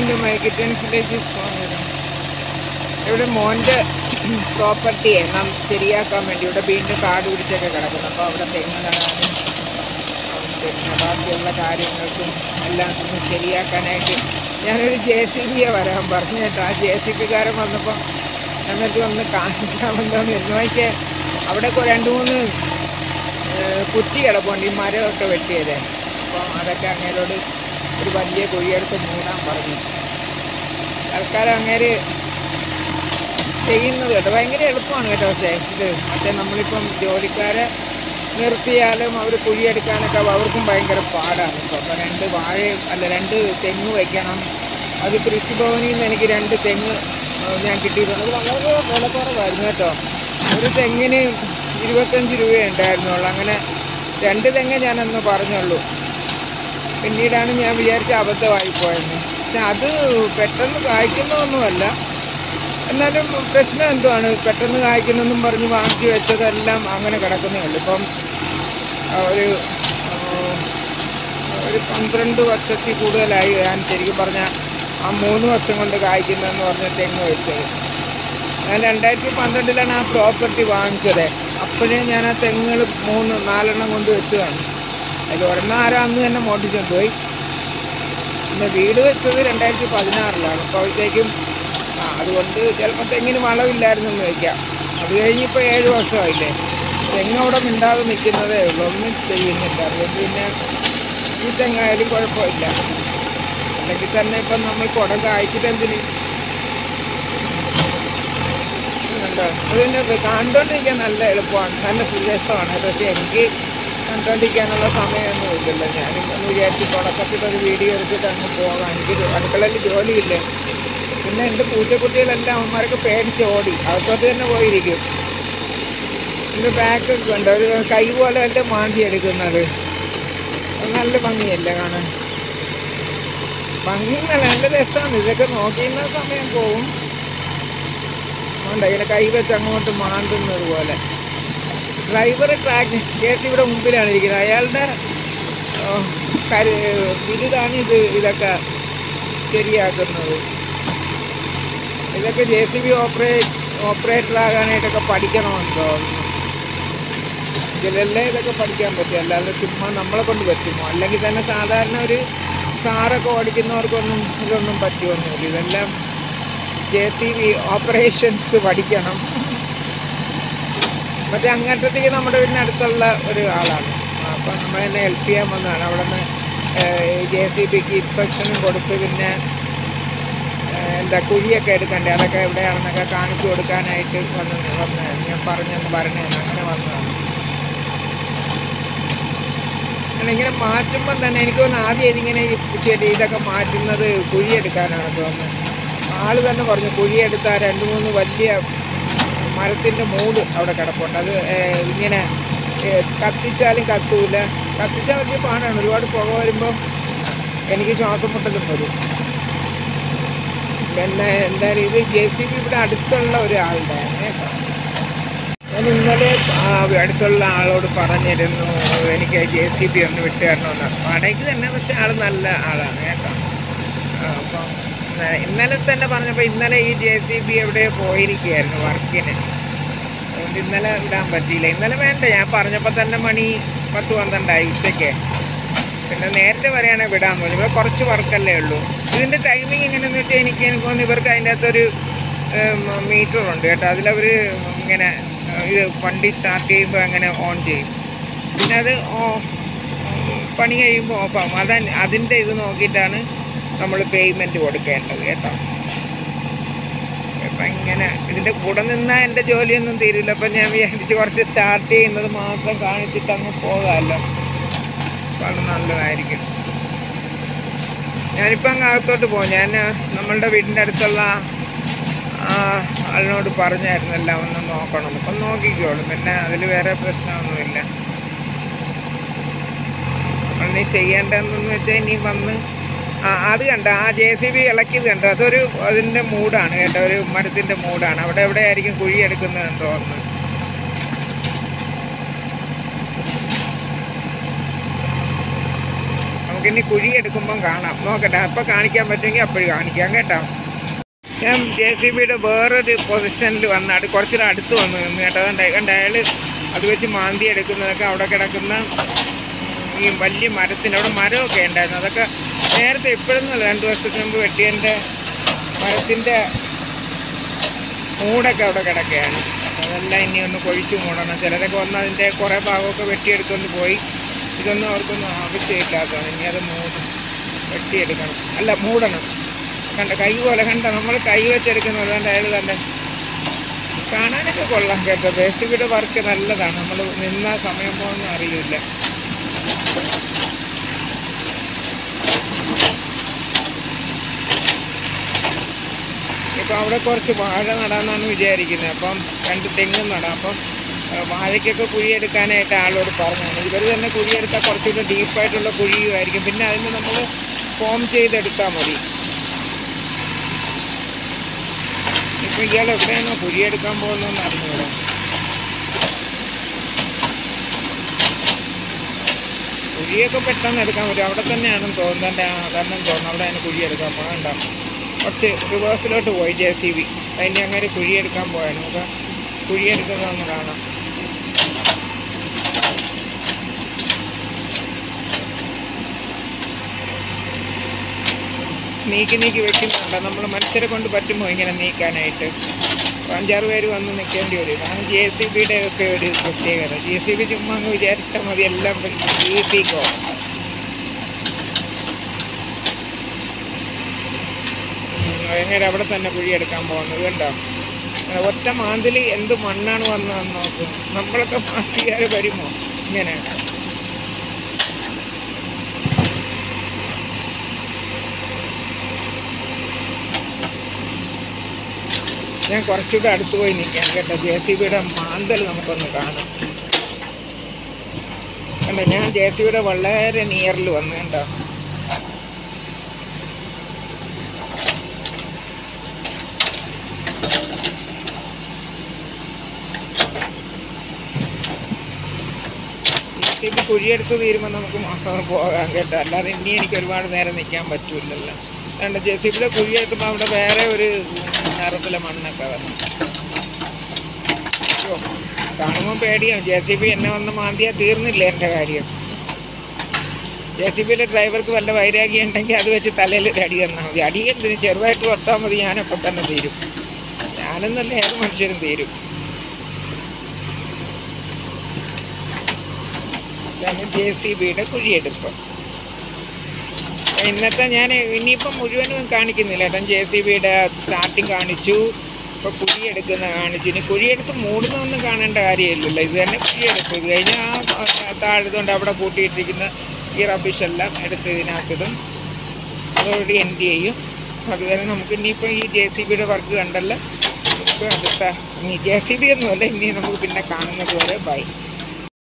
to my kittens village ഇവിടെ മോൻ്റെ പ്രോപ്പർട്ടിയെ നാം ശരിയാക്കാൻ വേണ്ടി ഇവിടെ വീണ്ടും കാട് പിടിച്ചൊക്കെ കിടക്കുന്നു അപ്പോൾ അവിടെ തെങ്ങ് നടാനും പിന്നെ ബാക്കിയുള്ള കാര്യങ്ങൾക്കും എല്ലാം ഒന്ന് ശരിയാക്കാനായിട്ട് ഞാനൊരു ജെ സി ബിയെ വരാൻ പറഞ്ഞു കേട്ടോ ആ ജെ സി ബിക്കാരൻ വന്നപ്പോൾ ഞങ്ങൾക്ക് ഒന്ന് കാണിക്കാമല്ലോ എന്ന് നോക്കിയ അവിടെ കൊ- രണ്ട് മൂന്ന് ഏഹ്, കുറ്റി കിടപ്പുണ്ട് ഈ മരമൊക്കെ വെട്ടിയത് അപ്പോൾ അതൊക്കെ അങ്ങേരോട് ഒരു വലിയ കുഴിയെടുത്ത് മൂടാൻ പറഞ്ഞു തൽക്കാലം അങ്ങേര് ചെയ്യുന്നത് കേട്ടോ ഭയങ്കര എളുപ്പമാണ് കേട്ടോ പക്ഷേ ഇത് മറ്റേ നമ്മളിപ്പം ജോലിക്കാരെ നിർത്തിയാലും അവർ കുഴിയെടുക്കാനൊക്കെ അവർക്കും ഭയങ്കര പാടാണ് ഇപ്പോൾ അപ്പോൾ രണ്ട് വാഴ അല്ല രണ്ട് തെങ്ങ് വയ്ക്കണം അത് കൃഷിഭവനിൽ നിന്ന് എനിക്ക് രണ്ട് തെങ്ങ് ഏഹ്, ഞാൻ കിട്ടിയിട്ടുണ്ട് അത് വളരെ വില കുറവായിരുന്നു കേട്ടോ ഒരു തെങ്ങിന് ഇരുപത്തഞ്ച് രൂപയുണ്ടായിരുന്നുള്ളൂ അങ്ങനെ രണ്ട് തെങ്ങ് ഞാനന്ന് പറഞ്ഞുള്ളൂ പിന്നീടാണ് ഞാൻ വിചാരിച്ച അബദ്ധമായി പോയെന്ന് പക്ഷെ അത് പെട്ടെന്ന് കായ്ക്കുന്നതൊന്നുമല്ല എന്നാലും പ്രശ്നം എന്തുവാണ് പെട്ടെന്ന് കായ്ക്കുന്നെന്നും പറഞ്ഞ് വാങ്ങിച്ചു വെച്ചതെല്ലാം അങ്ങനെ കിടക്കുന്നേ ഉള്ളൂ ഇപ്പം ആ, ഒരു ആ, ഒരു പന്ത്രണ്ട് വർഷത്തിൽ കൂടുതലായി ഞാൻ ശരിക്കും പറഞ്ഞാൽ ആ മൂന്ന് വർഷം കൊണ്ട് കായ്ക്കുന്നതെന്ന് പറഞ്ഞ തെങ്ങ് വെച്ചത് ഞാൻ രണ്ടായിരത്തി പന്ത്രണ്ടിലാണ് ആ പ്രോപ്പർട്ടി വാങ്ങിച്ചത് അപ്പോഴേ ഞാൻ ആ തെങ്ങുകൾ മൂന്ന് നാലെണ്ണം കൊണ്ട് വെച്ചതാണ് അതിൽ ഒരെണ്ണം ആരോ അന്ന് തന്നെ മോട്ടിച്ചുകൊണ്ട് പോയി പിന്നെ വീട് വെച്ചത് രണ്ടായിരത്തി പതിനാറിലാണ് അപ്പോഴത്തേക്കും ആ അതുകൊണ്ട് ചിലപ്പോൾ തെങ്ങിന് വളമില്ലായിരുന്നെന്ന് വയ്ക്കാം അത് കഴിഞ്ഞിപ്പോൾ ഏഴ് വർഷമായില്ലേ തെങ്ങ് അവിടെ മിണ്ടാതെ നിൽക്കുന്നതേ ഉള്ളൂ ഒന്നും ചെയ്യുന്നില്ല അതുകൊണ്ട് പിന്നെ ഈ തെങ്ങായാലും കുഴപ്പമില്ല അല്ലെങ്കിൽ തന്നെ ഇപ്പം നമ്മൾ കുടം കായ്ച്ചിട്ട് എന്തിന് കണ്ടോ അതിൻ്റെ കണ്ടോണ്ടിരിക്കാൻ നല്ല എളുപ്പമാണ് നല്ല സുരക്ഷമാണ് പക്ഷേ എനിക്ക് കണ്ടോണ്ടിരിക്കാനുള്ള സമയമൊന്നും ഇല്ലല്ലോ ഞാനിങ്ങനെ വിചാരിച്ച് തുടക്കത്തിൽ ഒരു വീഡിയോ എടുത്തിട്ട് അങ്ങ് പോകാം എനിക്ക് അടുക്കളയിൽ ജോലിയില്ലേ പിന്നെ എൻ്റെ പൂച്ചക്കുട്ടികളെല്ലാം അവന്മാരൊക്കെ പേടിച്ച് ഓടി അകത്തോട്ട് തന്നെ പോയിരിക്കും എൻ്റെ ബാക്ക് ഉണ്ട് ഒരു കൈ പോലെ അല്ലേ മാന്തി എടുക്കുന്നത് അത് നല്ല ഭംഗിയല്ലേ കാണാൻ ഭംഗി നല്ല നല്ല രസമാണ് ഇതൊക്കെ നോക്കിയിരുന്ന സമയം പോവും അതുകൊണ്ട് ഇങ്ങനെ കൈ വെച്ച് അങ്ങോട്ട് മാന്തുന്നത് പോലെ ഡ്രൈവർ ട്രാക്ക് കേസ് ഇവിടെ മുമ്പിലാണ് ഇരിക്കുന്നത് അയാളുടെ ആ, കരു ബിരുദാണ് ഇത് ഇതൊക്കെ ശരിയാക്കുന്നത് ഇതൊക്കെ J C B operate operator ആകാനായിട്ടൊക്കെ പഠിക്കണമെന്ന് തോന്നുന്നു ഇതിലല്ലേ ഇതൊക്കെ പഠിക്കാൻ പറ്റും അല്ലാതെ ചുമ്മാ നമ്മളെ കൊണ്ട് പറ്റുമോ അല്ലെങ്കിൽ തന്നെ സാധാരണ ഒരു കാറൊക്കെ ഓടിക്കുന്നവർക്കൊന്നും ഇതൊന്നും പറ്റുമൊന്നുമില്ല ഇതെല്ലാം ജെ സി ബി ഓപ്പറേഷൻസ് പഠിക്കണം മറ്റേ അങ്ങറ്റത്തേക്ക് നമ്മുടെ വീടിനടുത്തുള്ള ഒരു ആളാണ് അപ്പോൾ നമ്മൾ എന്നെ ഹെൽപ്പ് ചെയ്യാൻ വന്നതാണ് അവിടെ നിന്ന് ജെ സി ബിക്ക് ഇൻസ്ട്രക്ഷനും കൊടുത്ത് പിന്നെ ഏഹ്, എന്താ കുഴിയൊക്കെ എടുക്കണ്ടേ അതൊക്കെ എവിടെയാണെന്നൊക്കെ കാണിച്ചു കൊടുക്കാനായിട്ട് വന്ന് വന്ന് ഞാൻ പറഞ്ഞെന്ന് പറഞ്ഞതാണ് അങ്ങനെ വന്നതാണ് അങ്ങനെ ഇങ്ങനെ മാറ്റുമ്പം തന്നെ എനിക്ക് തോന്നുന്നു ആദ്യം ഇതിങ്ങനെ ഈ ചെടി ഇതൊക്കെ മാറ്റുന്നത് കുഴിയെടുക്കാനാണ് തോന്നുന്നത് ആള് തന്നെ പറഞ്ഞു കുഴിയെടുത്താൽ രണ്ട് മൂന്ന് വലിയ മരത്തിൻ്റെ മൂട് അവിടെ കിടപ്പുണ്ട് അത് ഏഹ്, ഇങ്ങനെ ഏഹ്, കത്തിച്ചാലും കത്തൂല കത്തിച്ചാൽ വലിയ പാടാണ് ഒരുപാട് പുക വരുമ്പോൾ എനിക്ക് ശ്വാസം മുട്ടലും വരും പിന്നെ എന്തായാലും ഇത് ജെ സി ബി ഇവിടെ അടുത്തുള്ള ഒരാളുടെ കേട്ടോ ഞാൻ ഇന്നലെ ആ അടുത്തുള്ള ആളോട് പറഞ്ഞിരുന്നു എനിക്ക് ജെ സി ബി ഒന്ന് വിട്ടു തരണമെന്ന് വാടകയ്ക്ക് തന്നെ പക്ഷെ ആൾ നല്ല ആളാണ് കേട്ടോ ആ, അപ്പം ഇന്നലെ- ഇന്നലെ തന്നെ പറഞ്ഞപ്പോൾ ഇന്നലെ ഈ ജെ സി ബി എവിടെയോ പോയിരിക്കുകയായിരുന്നു വർക്കിന് അതുകൊണ്ട് ഇന്നലെ വിടാൻ പറ്റിയില്ല ഇന്നലെ വേണ്ട ഞാൻ പറഞ്ഞപ്പോൾ തന്നെ മണി പത്ത് പന്ത്രണ്ടായി ഉച്ചയ്ക്ക് പിന്നെ നേരത്തെ പറയുകയാണെങ്കിൽ വിടാൻ പോലും ഇവിടെ കുറച്ച് വർക്കല്ലേ ഉള്ളൂ ഇതിൻ്റെ ടൈമിങ് എങ്ങനെയാണെന്ന് വെച്ചാൽ എനിക്ക് എനിക്ക് തോന്നുന്നു ഇവർക്ക് അതിൻ്റെ അകത്തൊരു മീറ്റർ ഉണ്ട് കേട്ടോ അതിലവർ ഇങ്ങനെ ഏഹ്, ഇത് വണ്ടി സ്റ്റാർട്ട് ചെയ്യുമ്പോൾ അങ്ങനെ ഓൺ ചെയ്യും പിന്നെ അത് ഓ- പണി കഴിയുമ്പോൾ ഓഫാകും അത് അതിൻ്റെ ഇത് നോക്കിയിട്ടാണ് നമ്മൾ പേയ്മെൻറ്റ് കൊടുക്കേണ്ടത് കേട്ടോ അപ്പം ഇങ്ങനെ ഇതിൻ്റെ കൂടെ നിന്നാൽ എൻ്റെ ജോലിയൊന്നും തീരില്ല അപ്പം ഞാൻ വിചാരിച്ച് കുറച്ച് സ്റ്റാർട്ട് ചെയ്യുന്നത് മാത്രം കാണിച്ചിട്ട് അങ്ങ് പോകാമല്ലോ അപ്പം അത് നല്ലതായിരിക്കും ഞാനിപ്പോൾ അങ്ങ് അകത്തോട്ട് പോകും ഞാൻ നമ്മളുടെ വീടിൻ്റെ അടുത്തുള്ള ആ ആളിനോട് പറഞ്ഞായിരുന്നല്ല ഒന്ന് നോക്കണം അപ്പം നോക്കിക്കോളും പിന്നെ അതിൽ വേറെ പ്രശ്നമൊന്നുമില്ല നമ്മൾ നീ ചെയ്യേണ്ടതെന്ന് വെച്ചാൽ ഇനി വന്ന് ആ അത് കണ്ട ആ ജെ സി ബി ഇളക്കിയത് കണ്ടോ അതൊരു അതിൻ്റെ മൂടാണ് കേട്ടോ ഒരു മരത്തിൻ്റെ മൂടാണ് അവിടെ എവിടെ ആയിരിക്കും കുഴി എടുക്കുന്നതെന്ന് തോന്നുന്നു നമുക്ക് നമുക്ക് ഇനി കുഴി എടുക്കുമ്പം കാണാം നോക്കട്ടെ അപ്പം കാണിക്കാൻ പറ്റുമെങ്കിൽ അപ്പോഴും കാണിക്കാം കേട്ടോ ഞാൻ ജെ സി ബിയുടെ വേറൊരു പൊസിഷനിൽ വന്നാണ് കുറച്ചുകൂടെ അടുത്ത് വന്ന് നിന്ന് കേട്ടോ അതുകൊണ്ട് കണ്ട അയാൾ അത് വെച്ച് മാന്തി എടുക്കുന്നതൊക്കെ അവിടെ കിടക്കുന്ന ഈ വലിയ മരത്തിന് അവിടെ മരമൊക്കെ ഉണ്ടായിരുന്നു അതൊക്കെ നേരത്തെ ഇപ്പോഴൊന്നുമല്ല രണ്ട് വർഷത്തിന് മുമ്പ് വെട്ടിയതിൻ്റെ മരത്തിൻ്റെ മൂടൊക്കെ അവിടെ കിടക്കുകയാണ് അപ്പോൾ അതെല്ലാം ഇനി ഒന്ന് കൊഴിച്ചു മൂടണം ചിലരൊക്കെ വന്ന് അതിൻ്റെ കുറേ ഭാഗമൊക്കെ വെട്ടിയെടുത്തുകൊണ്ട് പോയി ഇതൊന്നും അവർക്കൊന്നും ആവശ്യമില്ലാത്തതാണ് ഇനി അത് മൂടും വെട്ടിയെടുക്കണം അല്ല മൂടണം കണ്ട കൈ പോലെ കണ്ട നമ്മൾ കൈ വെച്ചെടുക്കുന്ന പോലെ കണ്ട അയാൾ തന്നെ കാണാനൊക്കെ കൊള്ളാം കേട്ടോ ബേസിയുടെ വർക്ക് നല്ലതാണ് നമ്മൾ നിന്ന സമയം പോകുന്ന അറിയില്ല ഇപ്പം അവിടെ കുറച്ച് വാഴ നടാമെന്നാണ് വിചാരിക്കുന്നത് അപ്പം രണ്ട് തെങ്ങും നടാം അപ്പം ആ, വാഴയ്ക്കൊക്കെ കുഴിയെടുക്കാനായിട്ട് ആളോട് പറഞ്ഞാണ് ഇവർ തന്നെ കുഴിയെടുത്താൽ കുറച്ചുകൂടെ ഡീപ്പായിട്ടുള്ള കുഴിയുമായിരിക്കും പിന്നെ അതിന് നമ്മൾ ഫോം ചെയ്തെടുത്താൽ മതി ഇപ്പം ഇയാൾ എവിടെയാണോ കുഴിയെടുക്കാൻ പോകുന്നതെന്ന് അറിഞ്ഞൂടാ കുഴിയൊക്കെ പെട്ടെന്ന് എടുക്കാൻ പറ്റും അവിടെ തന്നെയാണെന്ന് തോന്നുന്നത് ആ കാരണം തോന്നുന്നു അവിടെ അതിന് കുഴിയെടുക്കാൻ പോകണ്ട കുറച്ച് റിവേഴ്സിലോട്ട് പോയി ജെ സി ബി അതിൻ്റെ അങ്ങനെ കുഴിയെടുക്കാൻ പോയാൽ നമുക്ക് കുഴിയെടുക്കുന്നതൊന്ന് കാണാം നീക്കി നീക്കി വെക്കുന്നുണ്ട് നമ്മൾ മനുഷ്യരെ കൊണ്ട് പറ്റുമോ ഇങ്ങനെ നീക്കാനായിട്ട് അപ്പൊ അഞ്ചാറ് പേര് വന്ന് നിൽക്കേണ്ടി വരും ഇതാണ് ജെ സി ബിയുടെ ഒക്കെ ഒരു പ്രത്യേകത ജെ സി ബി ചുമ്മാ അങ്ങ് വിചാരിച്ചാൽ മതി എല്ലാം ഈസിക്കോ എങ്ങനെ അവിടെ തന്നെ കുഴിയെടുക്കാൻ പോകുന്നത് കണ്ടോ ആ, ഒറ്റ മാന്തിൽ എന്ത് മണ്ണാണ് വന്നതെന്ന് നോക്കും നമ്മളൊക്കെ മാന്തിയാൽ വരുമോ ഇങ്ങനെ ഞാൻ കുറച്ചുകൂടെ അടുത്ത് പോയി നിൽക്കാം കേട്ടോ ജെ സി ബിയുടെ മാന്തൽ നമുക്കൊന്ന് കാണാം കണ്ടോ ഞാൻ ജെ സി ബിയുടെ വളരെ നിയറിൽ വന്നു കണ്ടോ ജെ സി ബി കുഴിയെടുത്ത് തീരുമ്പോൾ നമുക്ക് മാത്രം പോകാം കേട്ടോ അല്ലാതെ ഇനി എനിക്ക് ഒരുപാട് നേരം നിൽക്കാൻ പറ്റൂലല്ലോ അതുകൊണ്ട് ജെ സി ബിയുടെ കുഴിയെടുക്കുമ്പോൾ അവിടെ വേറെ ഒരു നിറത്തിലെ മണ്ണൊക്കെ വന്നു അയ്യോ കാണുമ്പോൾ പേടിയാവും ജെ സി ബി എന്നെ വന്ന് മാന്തിയാൽ തീർന്നില്ല എൻ്റെ കാര്യം ജെ സി ബിയിലെ ഡ്രൈവർക്ക് വല്ല വൈരാഗ്യം ഉണ്ടെങ്കിൽ അത് വെച്ച് തലയിൽ ഒരു അടി തന്നാൽ മതി അടി എന്തിന് ചെറുതായിട്ട് തൊട്ടാൽ മതി ഞാനപ്പോൾ തന്നെ തീരും ഞാനെന്നല്ല ഏത് മനുഷ്യരും തീരും ഇതാണ് ജെ സി ബിയുടെ കുഴിയെടുപ്പ് അപ്പൊ ഇന്നത്തെ ഞാൻ ഇനിയിപ്പം മുഴുവനും കാണിക്കുന്നില്ല ഏട്ടൻ ജെ സി ബിയുടെ സ്റ്റാർട്ടിങ് കാണിച്ചു ഇപ്പോൾ കുഴിയെടുക്കുന്ന കാണിച്ചു ഇനി കുഴിയെടുത്ത് മൂടുന്നൊന്നും കാണേണ്ട കാര്യമില്ലല്ലോ ഇത് തന്നെ കുഴിയെടുപ്പ് ഇത് കഴിഞ്ഞാൽ ആ താഴെതുകൊണ്ട് അവിടെ കൂട്ടിയിട്ടിരിക്കുന്ന ഈ റബിഷെല്ലാം എടുത്ത് ഇതിനകത്തിടും അതോടുകൂടി എൻഡ് ചെയ്യും അതുവരെ നമുക്ക് ഇനിയിപ്പോൾ ഈ ജെ സി ബിയുടെ വർക്ക് കണ്ടല്ലോ നമുക്ക് അടുത്ത ഇനി ജെ സി ബി ഒന്നുമല്ല ഇനി നമുക്ക് പിന്നെ കാണുന്നത് വരെ ബൈ